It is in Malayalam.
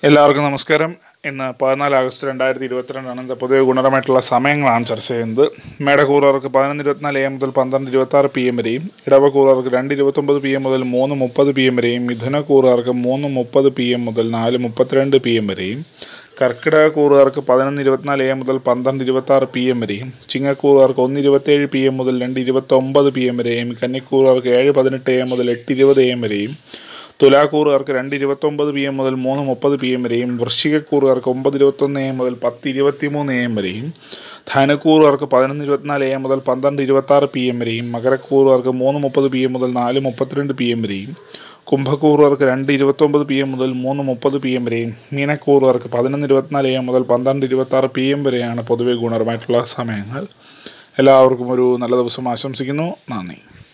എല്ലാവർക്കും നമസ്കാരം ഇന്ന് പതിനാല് ആഗസ്റ്റ് രണ്ടായിരത്തി ഇരുപത്തിരണ്ടാണ് ഇത് പൊതുവെ ഗുണപരമായിട്ടുള്ള സമയങ്ങളാണ് ചർച്ച ചെയ്യുന്നത് മേടക്കൂറുകാർക്ക് പതിനൊന്ന് ഇരുപത്തിനാല് എ മുതൽ പന്ത്രണ്ട് ഇരുപത്തി ആറ് പി എം വരെയും ഇടവക്കൂറുകാർക്ക് രണ്ട് ഇരുപത്തൊമ്പത് പി എം മുതൽ മൂന്ന് മുപ്പത് പി എം വരെയും മിഥുനക്കൂറുകാർക്ക് മൂന്ന് മുപ്പത് പി എം മുതൽ നാല് മുപ്പത്തിരണ്ട് പി എം വരെയും കർക്കിടക കൂറുകാർക്ക് പതിനൊന്ന് ഇരുപത്തിനാല് എ മുതൽ പന്ത്രണ്ട് ഇരുപത്തി ആറ് പി എം വരെയും ചിങ്ങക്കൂറുകാർക്ക് ഒന്ന് ഇരുപത്തേഴ് പി എം മുതൽ രണ്ട് ഇരുപത്തൊമ്പത് പി എം വരെയും കന്നിക്കൂറുകാർക്ക് ഏഴ് പതിനെട്ട് എ മുതൽ എട്ട് ഇരുപത് എം വരെയും തുലാക്കൂറുകാർക്ക് രണ്ട് ഇരുപത്തൊമ്പത് പി എം മുതൽ മൂന്ന് മുപ്പത് പി എം വരെയും വൃശ്ചികക്കൂറുകാർക്ക് ഒമ്പത് ഇരുപത്തൊന്ന് എ മുതൽ പത്ത് ഇരുപത്തിമൂന്ന് എ എം വരെയും ധനക്കൂറുകാർക്ക് പതിനൊന്ന് ഇരുപത്തിനാല് എ മുതൽ പന്ത്രണ്ട് ഇരുപത്താറ് പി എം വരെയും മകരക്കൂറുകാർക്ക് മൂന്ന് മുപ്പത് പി എം മുതൽ നാല് മുപ്പത്തിരണ്ട് പി എം വരെയും കുംഭക്കൂറുകാർക്ക് രണ്ട് ഇരുപത്തൊമ്പത് പി എം മുതൽ മൂന്ന് മുപ്പത് പി എം വരെയും മീനക്കൂറുകാർക്ക് പതിനൊന്ന് ഇരുപത്തിനാല് എ മുതൽ പന്ത്രണ്ട് ഇരുപത്താറ് പി എം വരെയാണ് പൊതുവെ ഗുണപരമായിട്ടുള്ള സമയങ്ങൾ എല്ലാവർക്കും ഒരു നല്ല ദിവസം ആശംസിക്കുന്നു നന്ദി